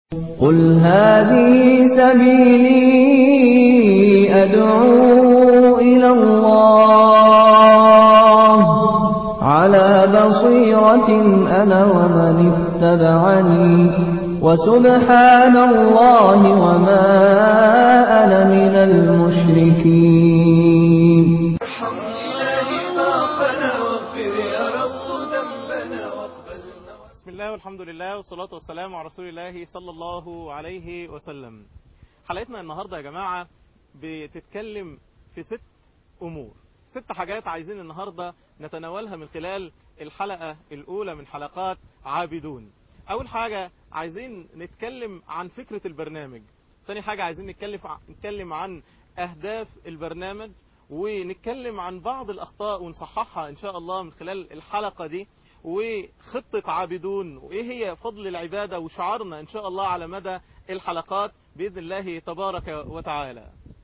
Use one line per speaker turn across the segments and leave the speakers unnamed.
قل هذه سبيلي أدعو إلى الله على بصيرة أنا ومن اتبعني وسبحان الله وما أنا من المشركين
بسم الله والحمد لله والصلاة والسلام على رسول الله صلى الله عليه وسلم حلقتنا النهاردة يا جماعة بتتكلم في ست أمور ست حاجات عايزين النهاردة نتناولها من خلال الحلقة الأولى من حلقات عابدون أول حاجة عايزين نتكلم عن فكرة البرنامج ثاني حاجة عايزين نتكلم نتكلم عن أهداف البرنامج ونتكلم عن بعض الأخطاء ونصححها إن شاء الله من خلال الحلقة دي وخطة عابدون وإيه هي فضل العبادة وشعارنا إن شاء الله على مدى الحلقات بإذن الله تبارك وتعالى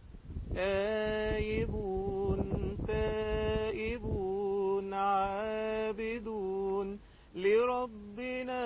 آيبون تائبون عابدون لربنا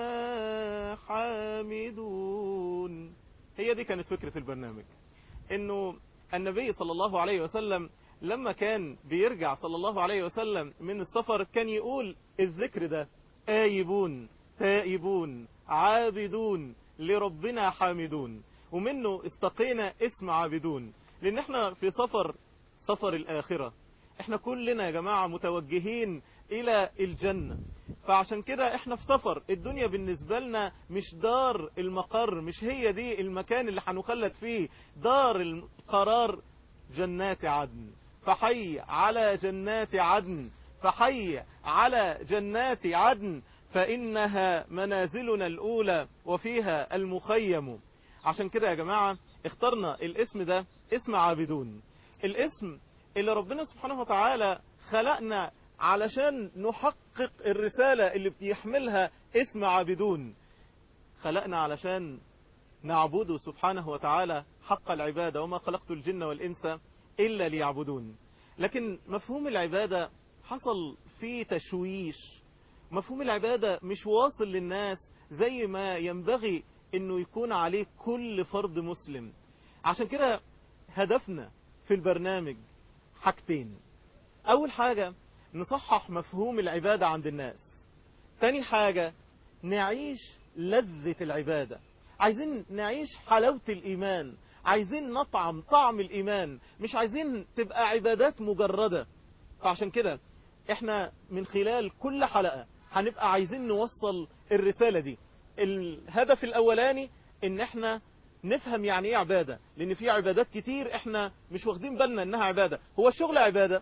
حامدون هي دي كانت فكرة البرنامج انه النبي صلى الله عليه وسلم لما كان بيرجع صلى الله عليه وسلم من السفر كان يقول الذكر ده آيبون تائبون عابدون لربنا حامدون ومنه استقينا اسم عابدون لان احنا في سفر سفر الآخرة احنا كلنا يا جماعة متوجهين الى الجنة فعشان كده احنا في سفر الدنيا بالنسبة لنا مش دار المقر مش هي دي المكان اللي هنخلد فيه دار القرار جنات عدن فحي على جنات عدن فحي على جنات عدن فإنها منازلنا الأولى وفيها المخيم عشان كده يا جماعة اخترنا الاسم ده اسم عابدون الاسم اللي ربنا سبحانه وتعالى خلقنا علشان نحقق الرسالة اللي بيحملها اسم عابدون خلقنا علشان نعبده سبحانه وتعالى حق العبادة وما خلقت الجن والإنس إلا ليعبدون لكن مفهوم العبادة حصل فيه تشويش مفهوم العبادة مش واصل للناس زي ما ينبغي انه يكون عليه كل فرد مسلم عشان كده هدفنا في البرنامج حاجتين اول حاجة نصحح مفهوم العبادة عند الناس تاني حاجة نعيش لذة العبادة عايزين نعيش حلاوة الإيمان عايزين نطعم طعم الإيمان مش عايزين تبقى عبادات مجردة فعشان كده احنا من خلال كل حلقة هنبقى عايزين نوصل الرسالة دي الهدف الأولاني ان احنا نفهم يعني ايه عبادة لان في عبادات كتير احنا مش واخدين بالنا انها عبادة هو الشغل عبادة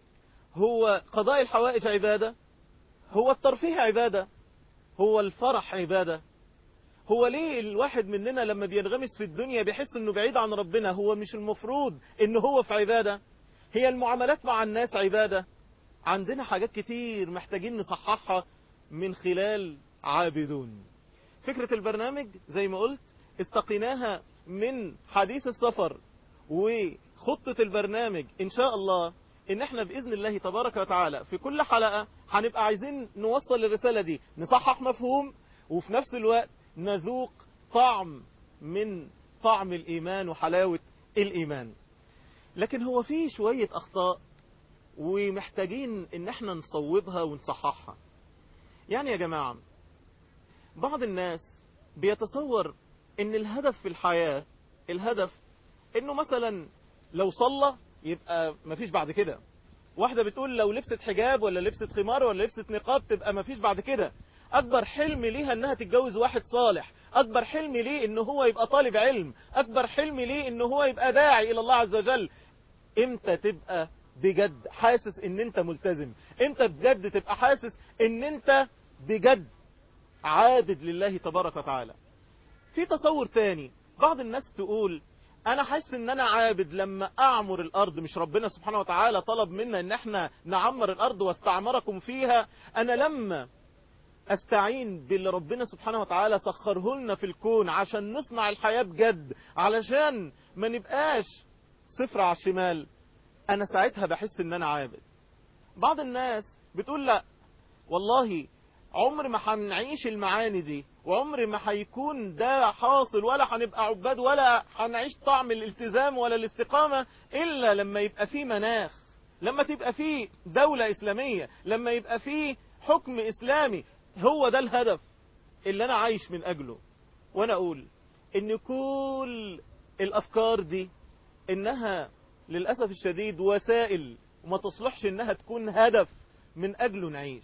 هو قضاء الحوائج عبادة هو الترفيه عبادة هو الفرح عبادة هو ليه الواحد مننا لما بينغمس في الدنيا بيحس انه بعيد عن ربنا هو مش المفروض انه هو في عبادة هي المعاملات مع الناس عبادة عندنا حاجات كتير محتاجين نصححها من خلال عابدون فكرة البرنامج زي ما قلت استقيناها من حديث السفر وخطة البرنامج ان شاء الله ان احنا باذن الله تبارك وتعالى في كل حلقة هنبقى عايزين نوصل الرسالة دي نصحح مفهوم وفي نفس الوقت نذوق طعم من طعم الإيمان وحلاوة الإيمان لكن هو فيه شوية أخطاء ومحتاجين ان احنا نصوبها ونصححها يعني يا جماعة بعض الناس بيتصور ان الهدف في الحياة الهدف انه مثلا لو صلى يبقى مفيش بعد كده واحدة بتقول لو لبست حجاب ولا لبست خمار ولا لبست نقاب تبقى مفيش بعد كده اكبر حلم ليها انها تتجوز واحد صالح اكبر حلم ليه ان هو يبقى طالب علم اكبر حلم ليه ان هو يبقى داعي الى الله عز وجل امتى تبقى بجد حاسس ان انت ملتزم امتى بجد تبقى حاسس ان انت بجد عابد لله تبارك وتعالى في تصور تاني بعض الناس تقول انا حاسس ان انا عابد لما اعمر الارض مش ربنا سبحانه وتعالى طلب منا ان احنا نعمر الارض واستعمركم فيها انا لما استعين باللي ربنا سبحانه وتعالى سخره لنا في الكون عشان نصنع الحياة بجد علشان ما نبقاش صفر على الشمال انا ساعتها بحس ان انا عابد بعض الناس بتقول لا والله عمر ما هنعيش المعاني دي وعمر ما هيكون ده حاصل ولا هنبقى عباد ولا هنعيش طعم الالتزام ولا الاستقامة إلا لما يبقى فيه مناخ لما تبقى فيه دولة إسلامية لما يبقى فيه حكم إسلامي هو ده الهدف اللي أنا عايش من أجله وأنا أقول إن كل الأفكار دي إنها للأسف الشديد وسائل وما تصلحش إنها تكون هدف من أجله نعيش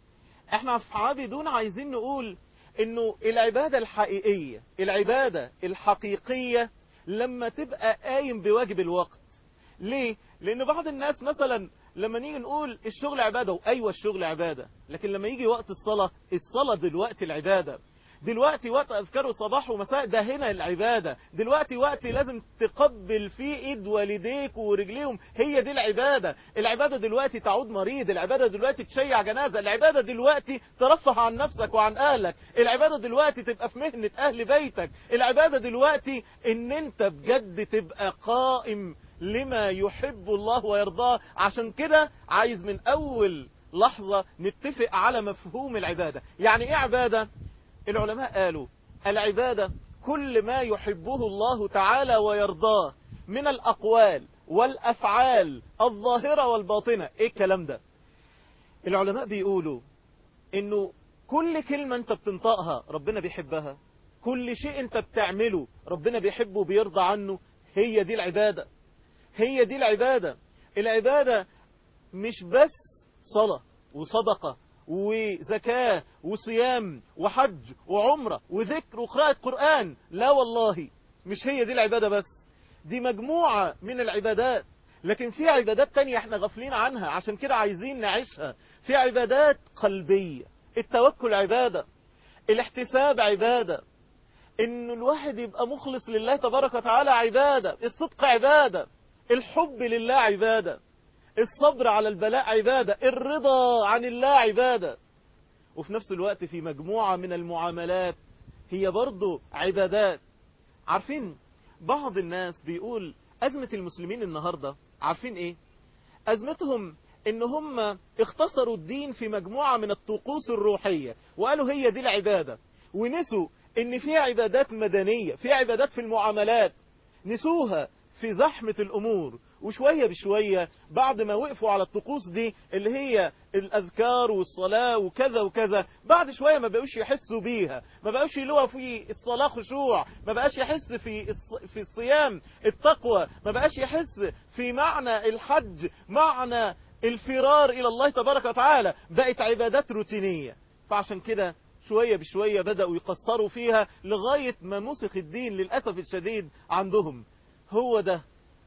احنا في عابدون عايزين نقول انه العبادة الحقيقية العبادة الحقيقية لما تبقى قايم بواجب الوقت ليه؟ لان بعض الناس مثلا لما نيجي نقول الشغل عبادة وايوه الشغل عبادة لكن لما يجي وقت الصلاة الصلاة دلوقتي العبادة دلوقتي وقت أذكار الصباح ومساء ده هنا العبادة دلوقتي وقت لازم تقبل فيه ايد والديك ورجليهم هي دي العبادة العبادة دلوقتي تعود مريض العبادة دلوقتي تشيع جنازة العبادة دلوقتي ترفه عن نفسك وعن أهلك العبادة دلوقتي تبقى في مهنة أهل بيتك العبادة دلوقتي ان انت بجد تبقى قائم لما يحب الله ويرضاه عشان كده عايز من أول لحظة نتفق على مفهوم العبادة يعني ايه عبادة العلماء قالوا العبادة كل ما يحبه الله تعالى ويرضاه من الأقوال والأفعال الظاهرة والباطنة ايه الكلام ده العلماء بيقولوا انه كل كلمة انت بتنطقها ربنا بيحبها كل شيء انت بتعمله ربنا بيحبه وبيرضى عنه هي دي العبادة هي دي العبادة العبادة مش بس صلاة وصدقة وزكاة وصيام وحج وعمرة وذكر وقراءة قرآن لا والله مش هي دي العبادة بس دي مجموعة من العبادات لكن في عبادات تانية احنا غافلين عنها عشان كده عايزين نعيشها في عبادات قلبية التوكل عبادة الاحتساب عبادة ان الواحد يبقى مخلص لله تبارك وتعالى عبادة الصدق عبادة الحب لله عبادة الصبر على البلاء عبادة الرضا عن الله عبادة وفي نفس الوقت في مجموعة من المعاملات هي برضو عبادات عارفين بعض الناس بيقول أزمة المسلمين النهاردة عارفين ايه أزمتهم ان هم اختصروا الدين في مجموعة من الطقوس الروحية وقالوا هي دي العبادة ونسوا ان في عبادات مدنية في عبادات في المعاملات نسوها في زحمة الأمور وشوية بشوية بعد ما وقفوا على الطقوس دي اللي هي الأذكار والصلاة وكذا وكذا بعد شوية ما بقوش يحسوا بيها ما بقوش يلوها في الصلاة خشوع ما بقاش يحس في الص... في الصيام التقوى ما بقاش يحس في معنى الحج معنى الفرار إلى الله تبارك وتعالى بقت عبادات روتينية فعشان كده شوية بشوية بدأوا يقصروا فيها لغاية ما مسخ الدين للأسف الشديد عندهم هو ده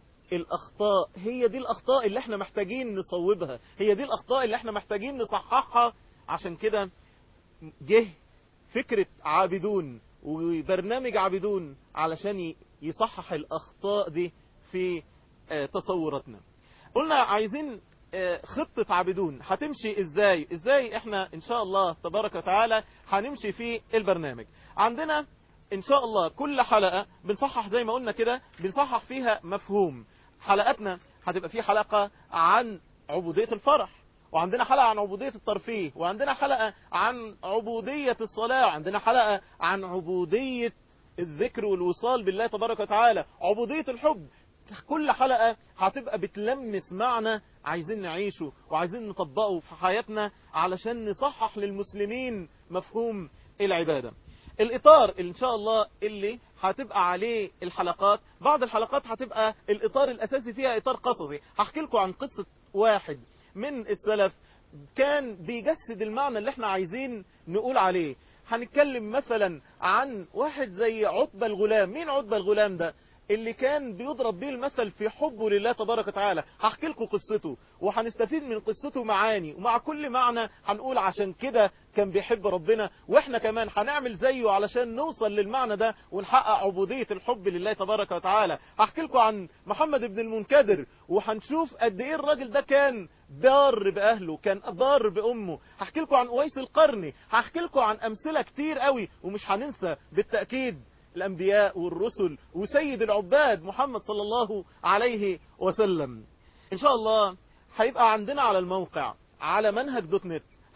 الأخطاء هي دي الأخطاء اللي احنا محتاجين نصوبها هي دي الأخطاء اللي احنا محتاجين نصححها عشان كده جه فكرة عابدون وبرنامج عابدون علشان يصحح الأخطاء دي في تصوراتنا قلنا عايزين خطة عابدون هتمشي ازاي ازاي احنا ان شاء الله تبارك وتعالى هنمشي في البرنامج عندنا ان شاء الله كل حلقة بنصحح زي ما قلنا كده بنصحح فيها مفهوم حلقاتنا هتبقى في حلقة عن عبودية الفرح وعندنا حلقة عن عبودية الترفيه وعندنا حلقة عن عبودية الصلاة وعندنا حلقة عن عبودية الذكر والوصال بالله تبارك وتعالى عبودية الحب كل حلقة هتبقى بتلمس معنى عايزين نعيشه وعايزين نطبقه في حياتنا علشان نصحح للمسلمين مفهوم العبادة الإطار اللي إن شاء الله اللي هتبقى عليه الحلقات بعض الحلقات هتبقى الإطار الأساسي فيها إطار قصصي هحكي لكم عن قصة واحد من السلف كان بيجسد المعنى اللي احنا عايزين نقول عليه هنتكلم مثلا عن واحد زي عتبة الغلام مين عتبة الغلام ده اللي كان بيضرب بيه المثل في حبه لله تبارك وتعالى هحكي لكم قصته وهنستفيد من قصته معاني ومع كل معنى هنقول عشان كده كان بيحب ربنا واحنا كمان هنعمل زيه علشان نوصل للمعنى ده ونحقق عبودية الحب لله تبارك وتعالى هحكي لكم عن محمد بن المنكدر وهنشوف قد ايه الراجل ده كان بار بأهله كان بار بأمه هحكي لكم عن أويس القرني هحكي لكم عن أمثلة كتير قوي ومش هننسى بالتأكيد الأنبياء والرسل وسيد العباد محمد صلى الله عليه وسلم إن شاء الله هيبقى عندنا على الموقع على منهج دوت نت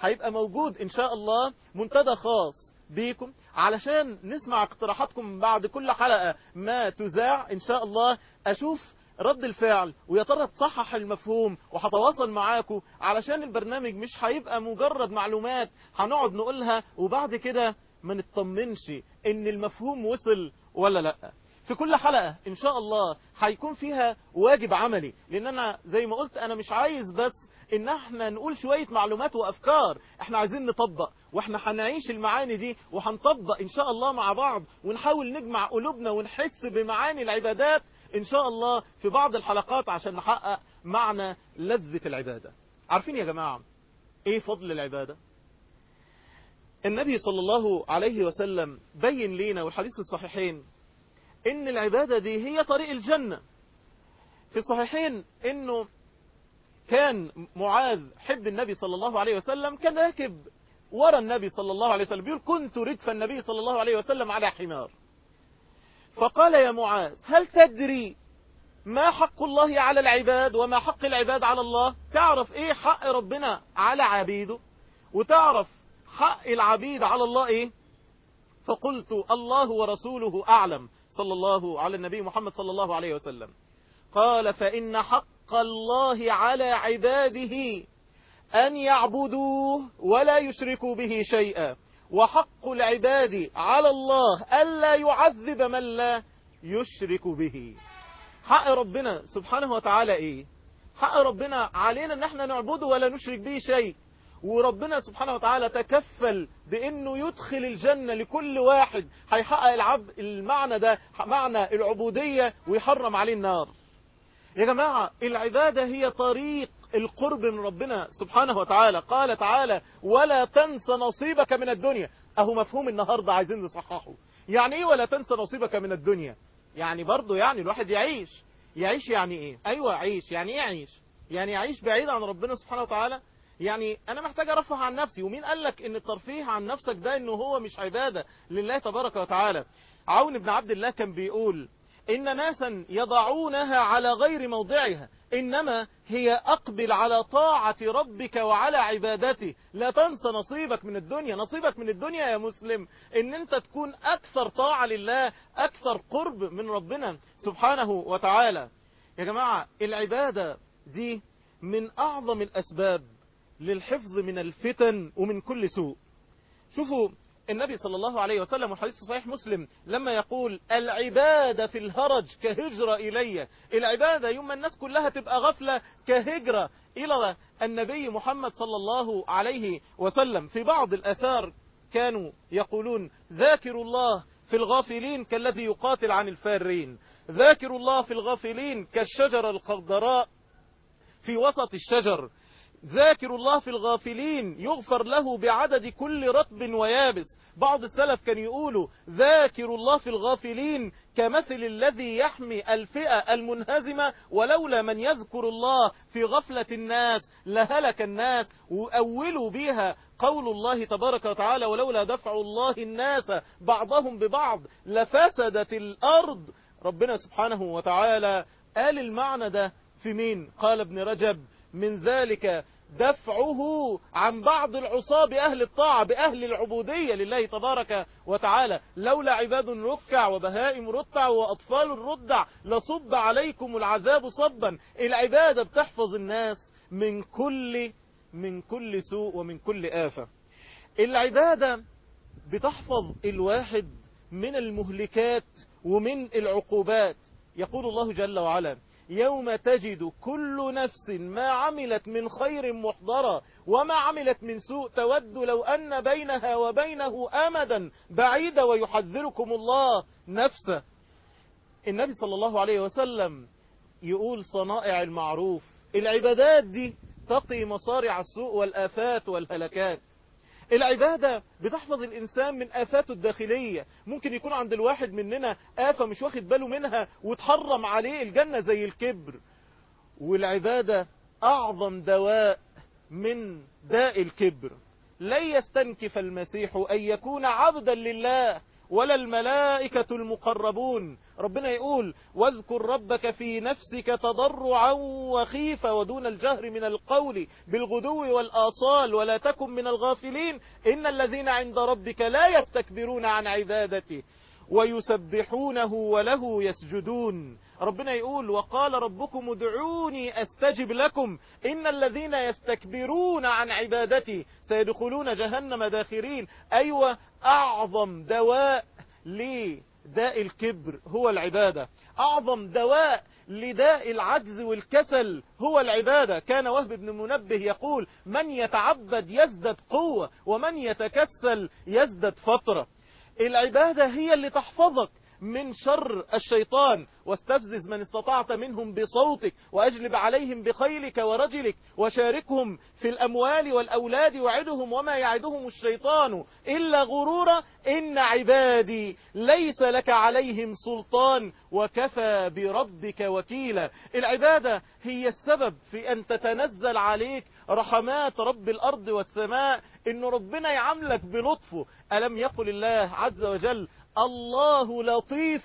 هيبقى موجود ان شاء الله منتدى خاص بيكم علشان نسمع اقتراحاتكم بعد كل حلقة ما تذاع ان شاء الله اشوف رد الفعل ويا ترى تصحح المفهوم وهتواصل معاكم علشان البرنامج مش هيبقى مجرد معلومات هنقعد نقولها وبعد كده ما نطمنش ان المفهوم وصل ولا لا في كل حلقة ان شاء الله هيكون فيها واجب عملي لان انا زي ما قلت انا مش عايز بس ان احنا نقول شوية معلومات وافكار احنا عايزين نطبق واحنا هنعيش المعاني دي وهنطبق ان شاء الله مع بعض ونحاول نجمع قلوبنا ونحس بمعاني العبادات ان شاء الله في بعض الحلقات عشان نحقق معنى لذة العبادة عارفين يا جماعة ايه فضل العبادة النبي صلى الله عليه وسلم بين لينا والحديث الصحيحين ان العبادة دي هي طريق الجنة في الصحيحين انه كان معاذ حب النبي صلى الله عليه وسلم كان راكب ورا النبي صلى الله عليه وسلم بيقول كنت ردف النبي صلى الله عليه وسلم على حمار فقال يا معاذ هل تدري ما حق الله على العباد وما حق العباد على الله تعرف ايه حق ربنا على عبيده وتعرف حق العبيد على الله ايه فقلت الله ورسوله اعلم صلى الله على النبي محمد صلى الله عليه وسلم قال فإن حق الله على عباده أن يعبدوه ولا يشركوا به شيئا وحق العباد على الله ألا يعذب من لا يشرك به حق ربنا سبحانه وتعالى إيه حق ربنا علينا ان احنا نعبده ولا نشرك به شيء وربنا سبحانه وتعالى تكفل بانه يدخل الجنة لكل واحد هيحقق العب المعنى ده معنى العبودية ويحرم عليه النار يا جماعة العبادة هي طريق القرب من ربنا سبحانه وتعالى قال تعالى ولا تنس نصيبك من الدنيا اهو مفهوم النهاردة عايزين نصححه يعني ايه ولا تنس نصيبك من الدنيا يعني برضو يعني الواحد يعيش يعيش يعني ايه ايوه عيش يعني ايه يعيش يعني يعيش بعيد عن ربنا سبحانه وتعالى يعني انا محتاج ارفه عن نفسي ومين قال لك ان الترفيه عن نفسك ده انه هو مش عبادة لله تبارك وتعالى عون بن عبد الله كان بيقول إن ناسا يضعونها على غير موضعها إنما هي أقبل على طاعة ربك وعلى عبادته لا تنسى نصيبك من الدنيا نصيبك من الدنيا يا مسلم إن أنت تكون أكثر طاعة لله أكثر قرب من ربنا سبحانه وتعالى يا جماعة العبادة دي من أعظم الأسباب للحفظ من الفتن ومن كل سوء شوفوا النبي صلى الله عليه وسلم والحديث صحيح مسلم لما يقول العبادة في الهرج كهجرة إلي العبادة يوم الناس كلها تبقى غفلة كهجرة إلى النبي محمد صلى الله عليه وسلم في بعض الأثار كانوا يقولون ذاكروا الله في الغافلين كالذي يقاتل عن الفارين ذاكروا الله في الغافلين كالشجرة الخضراء في وسط الشجر ذاكر الله في الغافلين يغفر له بعدد كل رطب ويابس بعض السلف كان يقولوا ذاكر الله في الغافلين كمثل الذي يحمي الفئة المنهزمة ولولا من يذكر الله في غفلة الناس لهلك الناس وأولوا بها قول الله تبارك وتعالى ولولا دفع الله الناس بعضهم ببعض لفسدت الأرض ربنا سبحانه وتعالى قال المعنى ده في مين قال ابن رجب من ذلك دفعه عن بعض العصاة بأهل الطاعة بأهل العبودية لله تبارك وتعالى لولا عباد ركع وبهائم رتع وأطفال ردع لصب عليكم العذاب صبا العبادة بتحفظ الناس من كل من كل سوء ومن كل آفة العبادة بتحفظ الواحد من المهلكات ومن العقوبات يقول الله جل وعلا يوم تجد كل نفس ما عملت من خير محضرة وما عملت من سوء تود لو أن بينها وبينه أمدا بعيدا ويحذركم الله نفسه النبي صلى الله عليه وسلم يقول صنائع المعروف العبادات دي تقي مصارع السوء والآفات والهلكات العبادة بتحفظ الإنسان من آفاته الداخلية ممكن يكون عند الواحد مننا آفة مش واخد باله منها وتحرم عليه الجنة زي الكبر والعبادة أعظم دواء من داء الكبر لن يستنكف المسيح أن يكون عبدا لله ولا الملائكة المقربون ربنا يقول واذكر ربك في نفسك تضرعا وخيفة ودون الجهر من القول بالغدو والآصال ولا تكن من الغافلين إن الذين عند ربك لا يستكبرون عن عبادته ويسبحونه وله يسجدون ربنا يقول وقال ربكم ادعوني استجب لكم ان الذين يستكبرون عن عبادتي سيدخلون جهنم داخرين ايوه اعظم دواء لداء الكبر هو العبادة اعظم دواء لداء العجز والكسل هو العبادة كان وهب بن منبه يقول من يتعبد يزدد قوة ومن يتكسل يزدد فترة العبادة هي اللي تحفظك من شر الشيطان واستفزز من استطعت منهم بصوتك وأجلب عليهم بخيلك ورجلك وشاركهم في الأموال والأولاد وعدهم وما يعدهم الشيطان إلا غرورا إن عبادي ليس لك عليهم سلطان وكفى بربك وكيلا العبادة هي السبب في أن تتنزل عليك رحمات رب الأرض والسماء إن ربنا يعاملك بلطفه ألم يقل الله عز وجل الله لطيف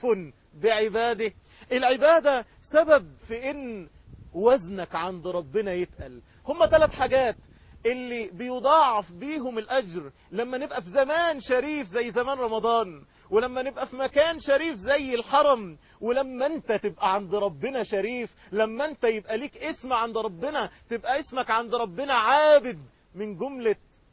بعباده العبادة سبب في ان وزنك عند ربنا يتقل هم ثلاث حاجات اللي بيضاعف بيهم الأجر لما نبقى في زمان شريف زي زمان رمضان ولما نبقى في مكان شريف زي الحرم ولما انت تبقى عند ربنا شريف لما انت يبقى ليك اسم عند ربنا تبقى اسمك عند ربنا عابد من جملة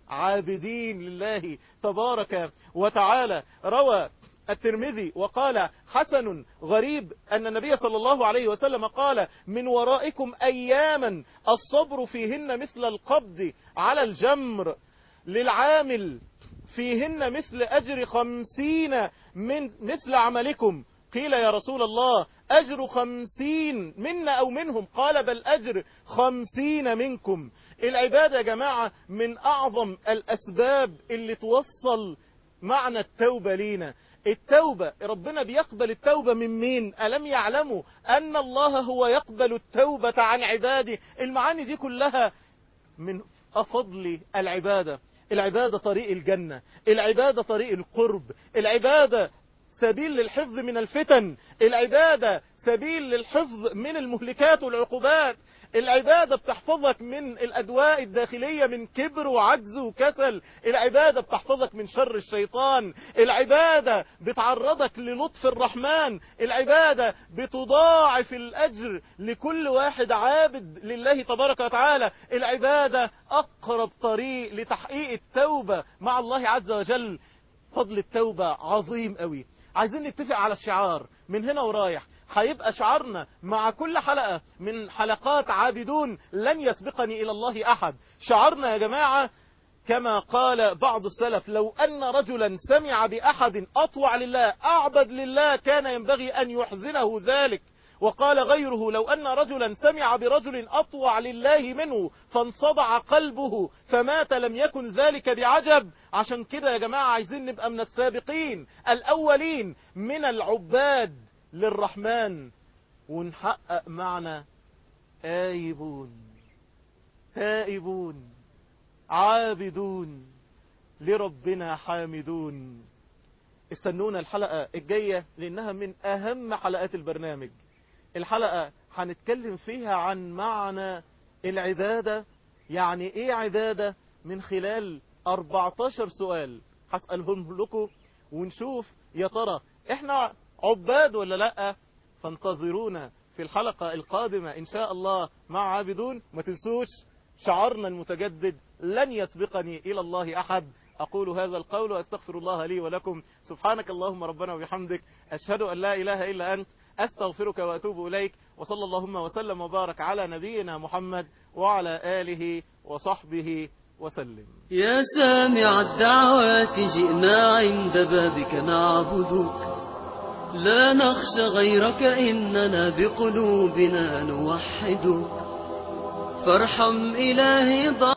عابدين لله تبارك وتعالى روى الترمذي وقال حسن غريب أن النبي صلى الله عليه وسلم قال من ورائكم أياما الصبر فيهن مثل القبض على الجمر للعامل فيهن مثل أجر خمسين من مثل عملكم قيل يا رسول الله أجر خمسين منا أو منهم قال بل أجر خمسين منكم العبادة يا جماعة من أعظم الأسباب اللي توصل معنى التوبة لينا التوبة ربنا بيقبل التوبة من مين ألم يعلموا أن الله هو يقبل التوبة عن عباده المعاني دي كلها من أفضل العبادة العبادة طريق الجنة العبادة طريق القرب العبادة سبيل للحفظ من الفتن العبادة سبيل للحفظ من المهلكات والعقوبات العبادة بتحفظك من الأدواء الداخلية من كبر وعجز وكسل العبادة بتحفظك من شر الشيطان العبادة بتعرضك للطف الرحمن العبادة بتضاعف الأجر لكل واحد عابد لله تبارك وتعالى العبادة أقرب طريق لتحقيق التوبة مع الله عز وجل فضل التوبة عظيم قوي عايزين نتفق على الشعار من هنا ورايح هيبقى شعارنا مع كل حلقة من حلقات عابدون لن يسبقني إلى الله أحد شعارنا يا جماعة كما قال بعض السلف لو أن رجلا سمع بأحد أطوع لله أعبد لله كان ينبغي أن يحزنه ذلك وقال غيره لو أن رجلا سمع برجل أطوع لله منه فانصدع قلبه فمات لم يكن ذلك بعجب عشان كده يا جماعة عايزين نبقى من السابقين الأولين من العباد للرحمن ونحقق معنى آيبون تائبون عابدون لربنا حامدون استنونا الحلقة الجاية لأنها من أهم حلقات البرنامج الحلقة هنتكلم فيها عن معنى العبادة يعني ايه عبادة من خلال 14 سؤال هسألهم لكم ونشوف يا ترى احنا عباد ولا لا فانتظرونا في الحلقة القادمة ان شاء الله مع عابدون ما تنسوش شعارنا المتجدد لن يسبقني الى الله احد أقول هذا القول وأستغفر الله لي ولكم سبحانك اللهم ربنا وبحمدك أشهد أن لا إله إلا أنت أستغفرك وأتوب إليك وصلى اللهم وسلم وبارك على نبينا محمد وعلى آله وصحبه وسلم
يا سامع الدعوات جئنا عند بابك نعبدك لا نخشى غيرك إننا بقلوبنا نوحدك فارحم إلهي ضع